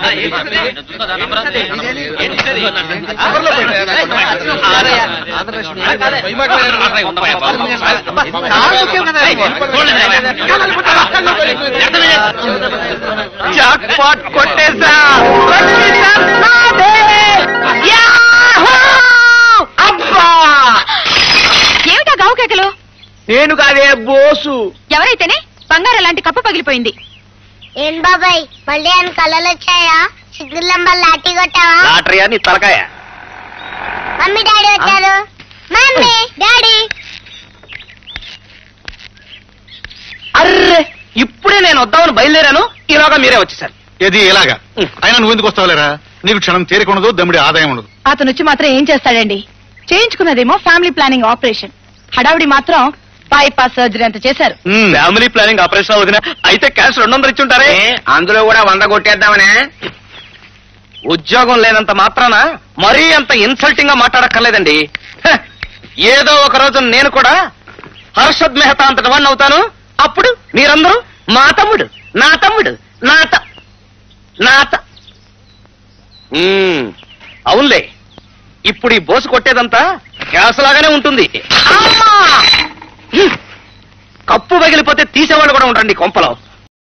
Jackpot కొట్టేశా అబ్బా ఏమిటా గావు కేకలు నేను కాదే బోసు ఎవరైతేనే బంగారం లాంటి కప్పు పగిలిపోయింది ఏం బాబాయ్ మళ్ళీ అని కళలు వచ్చాయా సిగ్గులంబల్ లాఠీ కొట్టావా లాటరీ అని తలకాయ మమ్మీ డాడీ వచ్చారు మమ్మీ డాడీ అర్రే ఇప్పుడే నేను వద్దామని బయలుదేరాను ఈలోగా మీరే వచ్చేసారు ఏది ఇలాగా అయినా నువ్వు ఎందుకు వస్తావులేరా నీకు క్షణం తీరిక ఉండదు దమ్మిడి ఆదాయం ఉండదు అతను వచ్చి మాత్రం ఏం చేస్తాడండి చేయించుకున్నదేమో ఫ్యామిలీ ప్లానింగ్ ఆపరేషన్ హడావిడి మాత్రం బైపాస్ సర్జరీ అంత చేశారు ఫ్యామిలీ ప్లానింగ్ ఆపరేషన్ వదిన అయితే క్యాష్ రెండు వందలు ఇచ్చుంటారే అందులో కూడా వంద కొట్టేద్దామనే ఉద్యోగం లేనంత మాత్రాన మరీ అంత ఇన్సల్టింగ్ గా మాట్లాడక్కర్లేదండి హ, ఏదో ఒక రోజు నేను కూడా హర్షద్ మెహతా అంతటి వాడిని అవుతాను అప్పుడు మీరందరూ మా తమ్ముడు నా తమ్ముడు నా త నా త మ్మ్, అవునులే ఇప్పుడు ఈ బోసు కొట్టేదంతా గ్యాస్ లాగానే ఉంటుంది అమ్మా! హ్మ్. కప్పు పగిలిపోతే తీసేవాళ్ళు కూడా ఉంటారండి కొంపలో